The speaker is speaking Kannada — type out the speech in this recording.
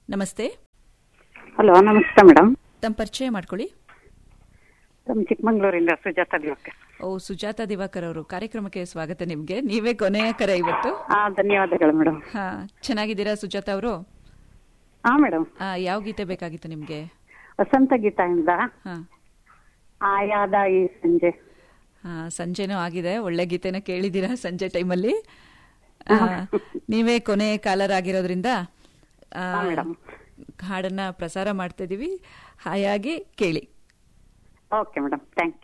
ನಮಸ್ತೆ ಹಲೋ ನಮಸ್ತೆ ಮೇಡಮ್ ತಮ್ಮ ಪರಿಚಯ ಮಾಡ್ಕೊಳ್ಳಿ ನಮ್ಮ ಚಿಕ್ಕಮಂಗ್ಳೂರಿಂದ ಸುಜಾತ ದಿವಾಕರ್ ಓ ಸುಜಾತ ದಿವಾಕರ್ ಅವರು ಕಾರ್ಯಕ್ರಮಕ್ಕೆ ಸ್ವಾಗತ ನಿಮ್ಗೆ ನೀವೇ ಕೊನೆಯ ಕರೆ ಇವತ್ತು ಹಾ ಧನ್ಯವಾದಗಳು ಮೇಡಮ್ ಹಾ ಚೆನ್ನಾಗಿದ್ದೀರಾ ಸುಜಾತ ಅವರು ಹಾ ಮೇಡಮ್ ಯಾವ ಗೀತೆ ಬೇಕಾಗಿತ್ತು ನಿಮ್ಗೆ ವಸಂತ ಗೀತಾಯಿಂದ ಹಾ ಆಯಾದ ಈ ಸಂಜೆ ಹಾ ಸಂಜೆನೂ ಆಗಿದೆ ಒಳ್ಳೆ ಗೀತೆನ ಕೇಳಿದ್ದೀರಾ ಸಂಜೆ ಟೈಮಲ್ಲಿ ಆ, ನೀವೇ ಕೊನೆ ಕಾಲರ್ ಆಗಿರೋದ್ರಿಂದ ಆ, ಹಾ, ಮೇಡಮ್. ಹಾಡನ್ನ ಪ್ರಸಾರ ಮಾಡ್ತಾ ಇದೀವಿ ಹಾಯಾಗಿ ಕೇಳಿ ಓಕೆ ಮೇಡಮ್ ಥ್ಯಾಂಕ್ ಯು